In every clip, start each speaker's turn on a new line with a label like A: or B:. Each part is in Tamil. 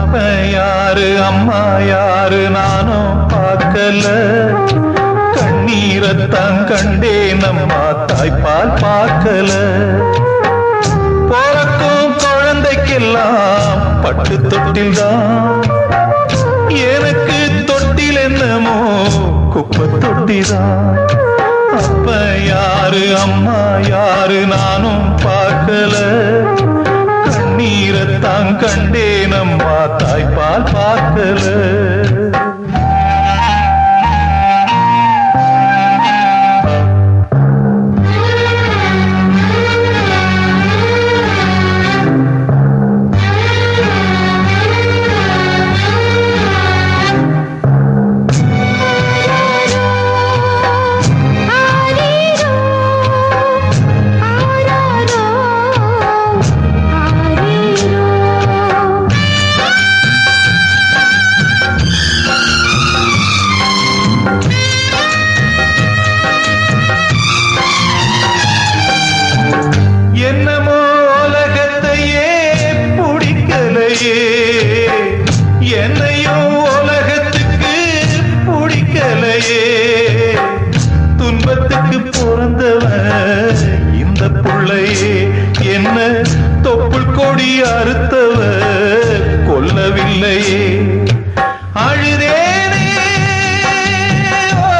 A: அப்ப யாரு அம்மா யாரு நானும் பார்க்கல கண்ணீரத்தான் கண்டேன் அம்மா தாய்ப்பால் பார்க்கல பிறக்கும் குழந்தைக்கெல்லாம் பட்டு தொட்டில் தான் எனக்கு தொட்டில் என்னமோ குப்பை தொட்டிதான் அப்ப யாரு அம்மா யாரு நானும் பார்க்கல கண்ணீரத்தான் கண்டேன் அம்மா தாய்ப்பால் பார்க்கல
B: ஆரீரோ ஆராரோ ஆரீரோ
A: என்னமோ உலகத்தையே பிடிக்கலையே என்னையும் உலகத்துக்கு பிடிக்கலையே துன்பத்துக்கு பிறந்தவன் இந்த புள்ளையே என்ன தொப்புள் கொடி அறுத்தவ கொல்லவில்லையே அழுதேனே ஓ,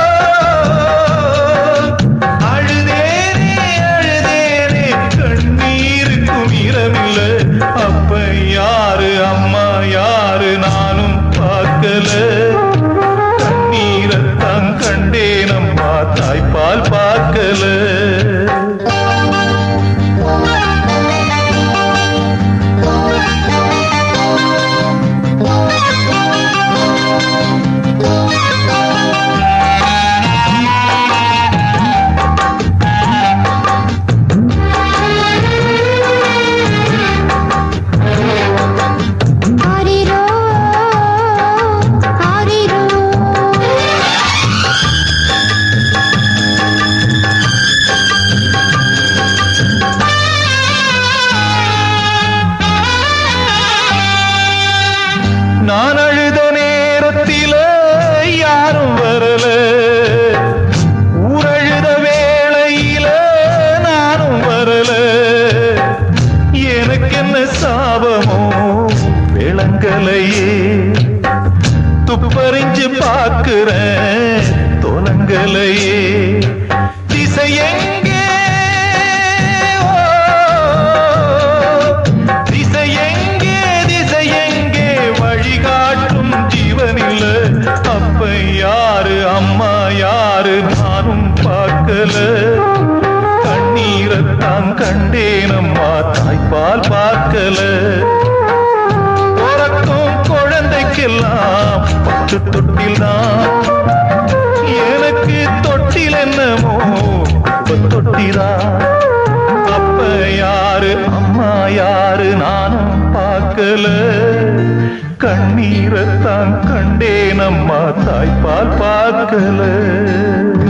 A: அழுதேனே அழுதேனே கண்ணீருக்கும் இரமில்ல அப்ப யாரு அம்மா யாரு நானும் பார்க்கல கண்ணீரத்தான் கண்டேன் அம்மா தாய்ப்பால் பார்க்கல
B: ஆரீரோ ஆரீரோ
A: நான் அழுத நேரத்தில யாரும் வரல ஊரழுத வேளையில நானும் வரல எனக்கு என்ன சாபமோ விளங்கலையே துப்பறிஞ்சு பார்க்கிறேன் தொலங்கலையே திசை எங்கே ஓ, திசை எங்கே திசை எங்கே வழிகாட்டும் ஜீவனில்ல அப்ப யாரு அம்மா யாரு நானும் பார்க்கல கண்ணீரத்தான் கண்டேன் அம்மா தாய்ப்பால் பார்க்கல பிறக்கும் குழந்தைக்கெல்லாம் பட்டு தொட்டில் தான் எனக்கு தொட்டில் என்னமோ குப்பை தொட்டிதான் அப்ப யாரு அம்மா யாரு நானும் பார்க்கல கண்ணீரத்தான் கண்டேன் அம்மா தாய்ப்பால் பார்க்கல